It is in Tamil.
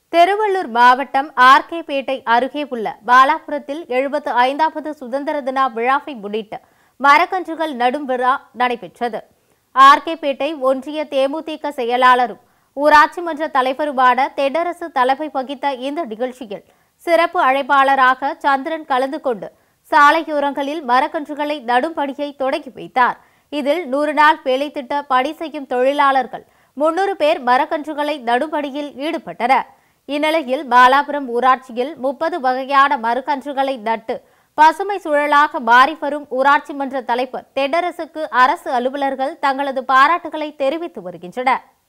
திருவள்ளூர் மாவட்டம் ஆர்கேபேட்டை அருகே உள்ள பாலாபுரத்தில் எழுபத்து ஐந்தாவது சுதந்திர தின விழாவை முன்னிட்டு மரக்கன்றுகள் நடும் விழா நடைபெற்றது ஆர்கேபேட்டை ஒன்றிய தேமுதிக செயலாளரும் ஊராட்சி மன்ற தலைவருமான தென்னரசு தலைமை வகித்த இந்த நிகழ்ச்சியில் சிறப்பு அழைப்பாளராக சந்திரன் கலந்து கொண்டு சாலையோரங்களில் மரக்கன்றுகளை நடும் பணியை தொடங்கி வைத்தார் இதில் நூறு நாள் வேலை திட்ட பணி செய்யும் தொழிலாளர்கள் முன்னூறு பேர் மரக்கன்றுகளை நடும் பணியில் ஈடுபட்டனர் இந்நிலையில் பாலாபுரம் ஊராட்சியில் முப்பது வகையான மரக்கன்றுகளை நட்டு பசுமை சூழலாக மாறி வரும் ஊராட்சி மன்ற தலைவர் தென்னரசுக்கு அரசு அலுவலர்கள் தங்களது பாராட்டுகளை தெரிவித்து வருகின்றனர்